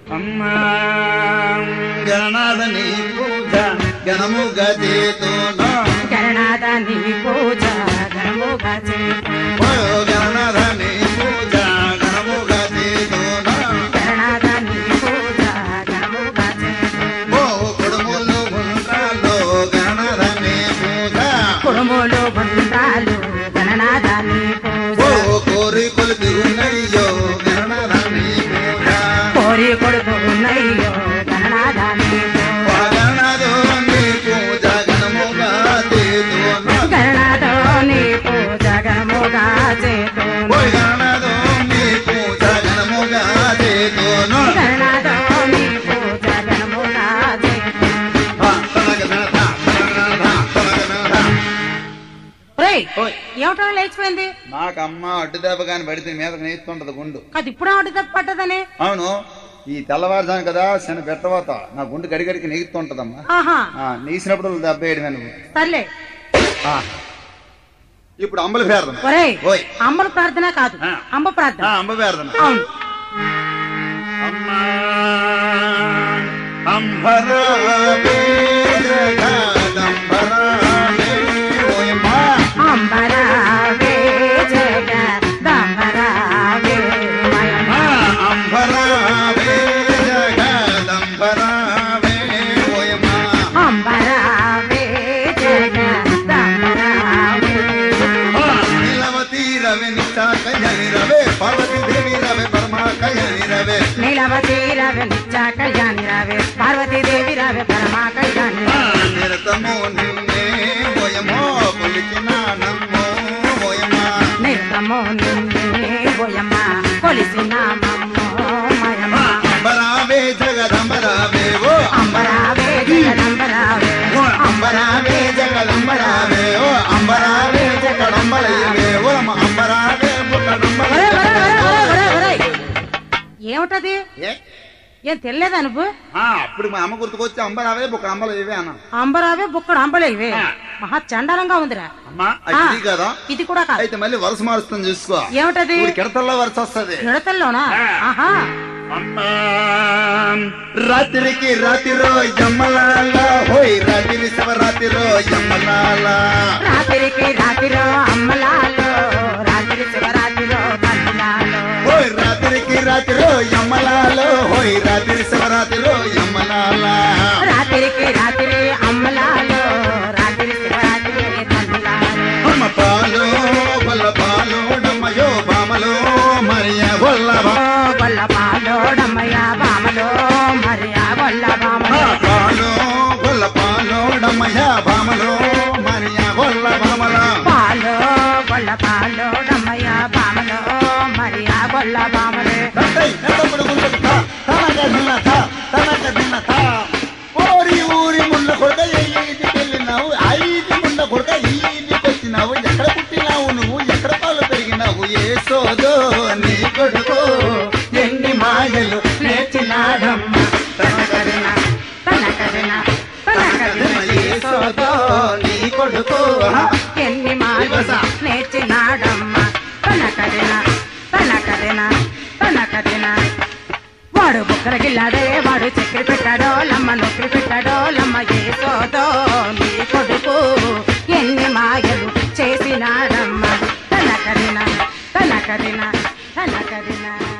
అమ్మా గణనాథని పూజ గణముగా చేతును గణనాథ నీ పూజ ఘనముగా చేతు ఓ గణనాథని పూజ గణముగా చేతును గణనాథ నీ పూజ ఘనముగా చేతు ఓ కుడుములు గుండ్రాలు గణనాథని పూజ కుడుములు గుండ్రాలు గణనాథ నీ ఓ పూజ కోరికలు తిరునయ్యో గణనాథని పూజ కోరి కొడుకున్నయ్యో గణనాథ నీ పూజ ఓ గణనాథని పూజ గణముగా చేతును గణనాథ నీ పూజ ఘనముగా చేతు ఓ గణనాథని పూజ గణముగా చేతును గణనాథ నీ పూజ ఘనముగా చేతు ఆ, తనగ తనగ తనగ తనగ తనగ. ఒరేయ్ ఓయ్. ఏమిటో లేచిపోయింది నాకు అమ్మ అడ్డు దెబ్బ కాని పడితే మీదకి నేస్తుంటది గుండు అది ఇప్పుడు ఆవిడ తప్పు పట్టదని అవును ఈ తెల్లవారుజాను కదా శని పెట్టబోతా నా గుండు గడిగడికి నెగుతుంటదమ్మా ఆహా ఆ, నీసినప్పుడు దెబ్బ వేయడమే నువ్వు సర్లే ఆ. ఇప్పుడు అంబలి పేరదం ఒరేయ్ ఓయ్ అమ్మల ప్రార్థన కాదు ఆ. అమ్మ ప్రార్థన అంబ పేరదం అవును అమ్మా అంబరావే జగదంబరావే ఓయమ్మా అంబరావే జగదంబరావే మయమ్మ. ఆ, అంబరావే జగదంబరావే ఓయమ్మా అంబరావే జగదంబరావే నీలవతి రవి నిత్యాకయని రవే పార్వతి దేవి రవే పరమాకయని రవే నీలవతి రవి నిత్య కళ్యాణి రవే పార్వతీ దేవి రవి పరమా కళ్యాణి ఆ, నిరతము నిన్నే ఓయమో కొలిచిన నమ్మో ఓయమా నిర్మమో నిన్నే బోయమ్మ కొలిసిన మమ్మో మయమ్మ అంబరావే జగదంబరావే ఓ అంబరావే జగదంబరావే ఓ అంబరావే జగదంబరావే ఓ అంబరావే జగదంబరయ్యవే ఓ అంబరావే ఒరేయ్, బుక్కడంబరయ్యవే ఒరేయ్, ఒరేయ్, ఒరేయ్, ఒరేయ్. ఏమిటది ఏ? ఏం తెలియదా నువ్వు ఆ, అప్పుడు మా అమ్మ గుర్తుకొచ్చి అంబరావే బుక్క అంబల ఇవే అన్న అంబరావే బుక్కడు అంబలేవే ఆ. మహా చండాలంగా ఉందిరా అమ్మా అది ఆ. ఇది కదా ఇది కూడా కాదు అయితే మళ్ళీ వరుస మారుస్తాను చూసుకో ఏమిటది ఇప్పుడు కిడతల్లో వరుస వస్తుంది విడతల్లోనా ఆ. ఆహా అమ్మా రాత్రికి రాత్రిరో యమ్మలాల హోయ్ రాత్రి శివరాత్రిరో యమ్మలాల రాత్రికి రాత్రిలో అమ్మలాలో రాత్రి శివరాత్రిలో తల్లిలాలో హోయ్ రాత్రికి రాత్రిరో యమ్మలాల హోయ్ రాత్రి శివరాత్రిరో యమ్మలాల రాత్రికి రాత్రి అమ్మలాలో రాత్రి శివరాత్రి తల్లిలాలో అమ్మ పాలు గొల్ల పాలు డమ్మయో బామలో మరియ గొల్ల ఓ గొల్ల పాలోడమ్మయ్య బామలో మరియా గొల్ల బామలో పాలు గొల్ల పాలు డమ్మయ్య బామలో మరియ గొల్ల బామల పాలో గొల్ల పాలోడమ్మయ్య బామలో మరియా గొల్ల బామలే తండ్రి ఎల్లప్పుడు ముందుకు తా, తనక దిన తా, తనక దిన తా. ఓరి ఊరి ముండ కొడుక ఈదికి వెళ్ళినావు ఐది ముండ కొడుక ఈదికి వచ్చినావు ఎక్కడ పుట్టినావు నువ్వు ఎక్కడ పాలు పెరిగినావు ఏ సోదో నీ కొడుకు ఎన్ని మాయలు నేర్చినాడమ్మ తనకరిన తనకరిన తనకరిన ఏ సోదో నీ కొడుకు ఎన్ని మాటలు నేర్చినాడమ్మ తనకరిన తనకరిన తనకరిన వాడు బుక్కల గిల్లాడే వాడు చక్కెర పెట్టాడో లమ్మ నొక్కిరి పెట్టాడో లమ్మ ఏసోదో నీ కొడుకు ఎన్ని మాయలు చేసినాడమ్మ తనకరిన తనకరిన తనకరిన